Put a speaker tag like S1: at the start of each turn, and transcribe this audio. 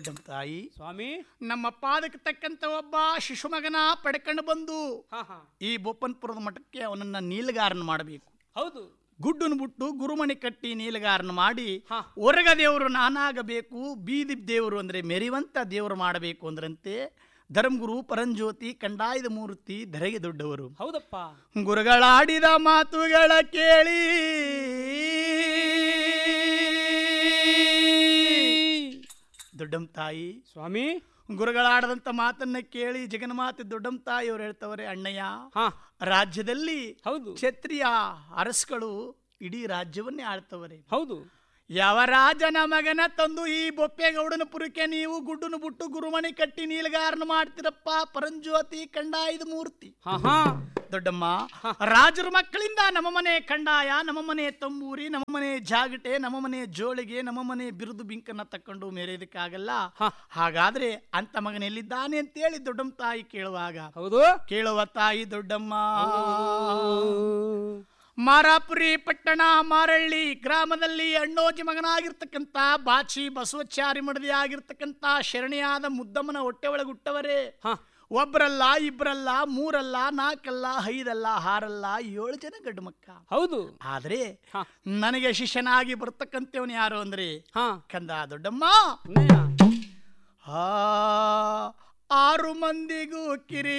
S1: ದೊಡ್ಡಮ್ಮ ತಾಯಿ
S2: ಸ್ವಾಮಿ
S1: ನಮ್ಮ ಪಾದಕ್ಕೆ ತಕ್ಕಂತ ಒಬ್ಬ ಶಿಶು ಮಗನ ಪಡ್ಕೊಂಡು ಬಂದು
S2: ಹಾ ಹಾ
S1: ಈ ಬೋಪನ್ಪುರದ ಮಠಕ್ಕೆ ಅವನನ್ನ ನೀಲಗಾರನ ಮಾಡಬೇಕು
S2: ಹೌದು
S1: ಗುಡ್ಡನ್ನು ಬಿಟ್ಟು ಗುರುಮಣಿ ಕಟ್ಟಿ ನೀಲಗಾರನ ಮಾಡಿ
S2: ಹಾ.
S1: ಹೊರಗ ದೇವರು ನಾನಾಗಬೇಕು ಬೀದಿ ದೇವರು ಅಂದ್ರೆ ಮೆರಿವಂತ ದೇವರು ಮಾಡಬೇಕು ಅಂದ್ರಂತೆ ಧರ್ಮಗುರು ಪರಂಜ್ಯೋತಿ ಕಂಡಾಯದ ಮೂರ್ತಿ ಧರೆಗೆ ದೊಡ್ಡವರು
S2: ಹೌದಪ್ಪ
S1: ಗುರುಗಳಾಡಿದ ಮಾತುಗಳ ಕೇಳಿ ದೊಡ್ಡಮ್ಮ ತಾಯಿ
S2: ಸ್ವಾಮಿ
S1: ಗುರುಗಳಾಡದಂತ ಮಾತನ್ನ ಕೇಳಿ ಜಗನ್ಮಾತೆ ದೊಡ್ಡಮ್ಮ ತಾಯಿ ಅವ್ರು ಹೇಳ್ತವ್ರೆ ಅಣ್ಣಯ್ಯ
S2: ಹಾ
S1: ರಾಜ್ಯದಲ್ಲಿ
S2: ಹೌದು
S1: ಕ್ಷತ್ರಿಯ ಅರಸುಗಳು ಇಡೀ ರಾಜ್ಯವನ್ನೇ ಆಳ್ತವರೆ
S2: ಹೌದು
S1: ಯಾವ ರಾಜನ ಮಗನ ತಂದು ಈ ಬೊಪ್ಪೆಗೌಡನ ಪುರಕ್ಕೆ ನೀವು ಗುಡ್ಡನು ಬಿಟ್ಟು ಗುರುಮಣಿ ಕಟ್ಟಿ ನೀಲಗಾರನ ಮಾಡ್ತಿರಪ್ಪ ಪರಂಜ್ಯೋತಿ ಕಂಡಾಯದ ಮೂರ್ತಿ
S2: ಹಾ ಹಾ
S1: ದೊಡ್ಡಮ್ಮ ರಾಜರ ಮಕ್ಕಳಿಂದ ನಮ್ಮ ಮನೆ ಕಂಡಾಯ ನಮ್ಮ ಮನೆ ತಂಬೂರಿ ನಮ್ಮ ಮನೆ ಜಾಗಟೆ ನಮ್ಮ ಮನೆ ಜೋಳಿಗೆ ನಮ್ಮ ಮನೆ ಬಿರುದು ಬಿಂಕನ್ನ ತಕೊಂಡು ಮೇರೆಯೋದಕ್ಕಾಗಲ್ಲ
S2: ಹ.
S1: ಹಾಗಾದ್ರೆ ಅಂತ ಮಗನ ಎಲ್ಲಿದ್ದಾನೆ ಅಂತೇಳಿ ದೊಡ್ಡಮ್ಮ ತಾಯಿ ಕೇಳುವಾಗ
S2: ಹೌದು
S1: ಕೇಳುವ ತಾಯಿ ದೊಡ್ಡಮ್ಮ ಮಾರಾಪುರಿ ಪಟ್ಟಣ ಮಾರಳ್ಳಿ ಗ್ರಾಮದಲ್ಲಿ ಅಣ್ಣೋಜಿ ಮಗನಾಗಿರ್ತಕ್ಕಂಥ ಬಾಚಿ ಬಸವಚಾರಿ ಮಡದಿ ಆಗಿರ್ತಕ್ಕಂಥ ಶರಣಿಯಾದ ಮುದ್ದಮ್ಮನ ಹೊಟ್ಟೆ ಒಳಗೆ ಹುಟ್ಟವರೇ
S2: ಹಾ
S1: ಒಬ್ರಲ್ಲ ಇಬ್ರಲ್ಲ ಮೂರಲ್ಲ ನಾಲ್ಕಲ್ಲ ಐದಲ್ಲ ಆರಲ್ಲ ಏಳು ಜನ ಗಂಡು ಮಕ್ಕ
S2: ಹೌದು
S1: ಆದ್ರೆ
S2: ಹಾ.
S1: ನನಗೆ ಶಿಷ್ಯನಾಗಿ ಬರ್ತಕ್ಕಂಥವನು ಯಾರು ಅಂದ್ರೆ
S2: ಹಾ
S1: ಕಂದ ದೊಡ್ಡಮ್ಮ
S2: ಅಣ್ಣಯ್ಯ
S1: ಆ ಆರು ಮಂದಿಗೂ ಕಿರಿ